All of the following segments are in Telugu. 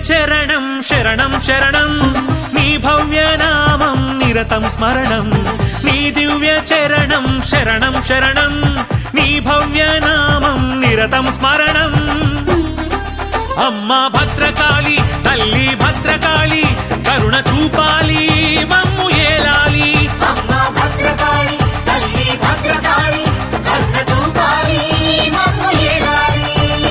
చరణం శరణం శరణం నీ భవ్య నామం నిరతం స్మరణం నీ దివ్య చరణం శరణం శరణం నీ భవ్య నామం నిరతం స్మరణం అమ్మా భద్రకాళి తల్లి భద్రకాళి కరుణ చూపాలి మమ్ము ఏలాలి అమ్మా భద్రకాళి తల్లి భద్రకాళి కరుణ చూపాలి మమ్ము ఏలాలి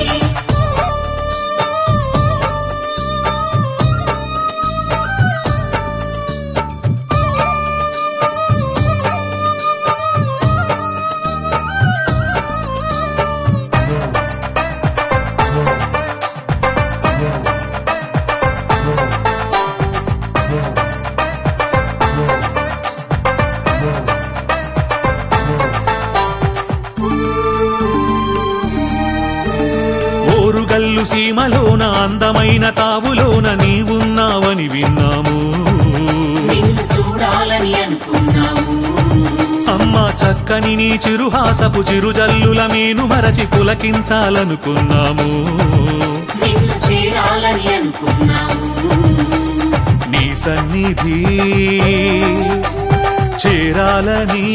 ఓరుగల్లు సీమలోన అందమైన తావులోన నీవున్నావని విన్నాము నిన్ను చూడాలని అనుకున్నాము అమ్మ చక్కని నీ చిరుహాసపు చిరుజల్లుల మేను మరచి పులకించాలనుకున్నాము నిన్ను చేరాలని అనుకున్నాము నీ సన్నిధి చేరాలని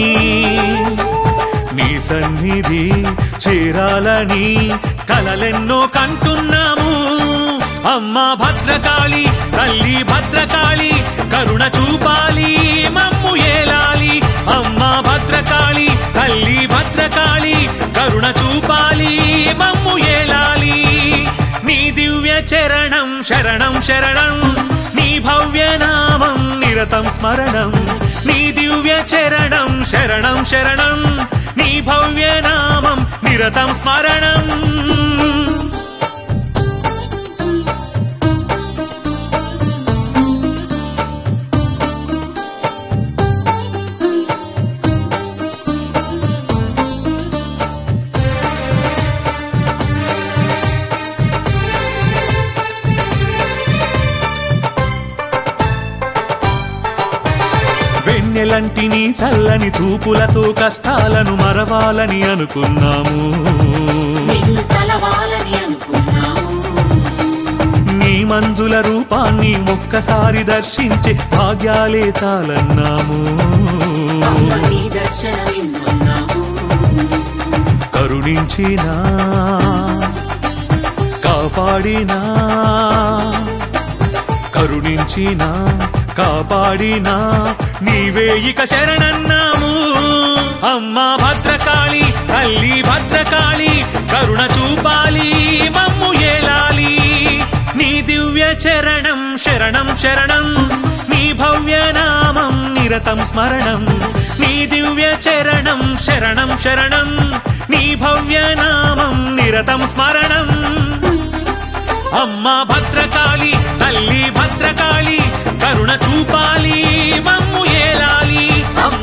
నీ సన్నిధి చేరాలని కలలెన్నో కంటున్నాము అమ్మా భద్రకాళి తల్లి భద్రకాళి కరుణ చూపాలి మమ్ము ఏలాలి అమ్మా భద్రకాళి తల్లి భద్రకాళి కరుణ చూపాలి మమ్ము ఏలాలి నీ దివ్య చరణం శరణం శరణం నీ భవ్య నామం నిరతం స్మరణం నీ దివ్య చరణం శరణం శరణం నీ భవ్య నామం నిరతం స్మరణం వెన్నెలంటి నీ చల్లని చూపులతో కష్టాలను మరవాలని అనుకున్నాము నిన్ను కలవాలని అనుకున్నాము నీ మంజుల రూపాన్ని ఒక్కసారి దర్శించి భాగ్యాలే చాలన్నాము అమ్మ నీ దర్శనమిన్నాము కరుణించినా కాపాడినా కరుణించినా కాపాడినా నీవే ఇక శరణన్నాము అమ్మా భద్రకాళి తల్లి భద్రకాళి కరుణ చూపాలి మమ్ము ఏలాలి నీ దివ్య చరణం శరణం శరణం నీ భవ్య నామం నిరతం స్మరణం నీ దివ్య చరణం శరణం శరణం నీ భవ్య నామం నిరతం స్మరణం అమ్మా భద్రకాళి తల్లి భద్రకాళి కరుణ చూపాలి మమ్ము ఏలాలి అమ్మ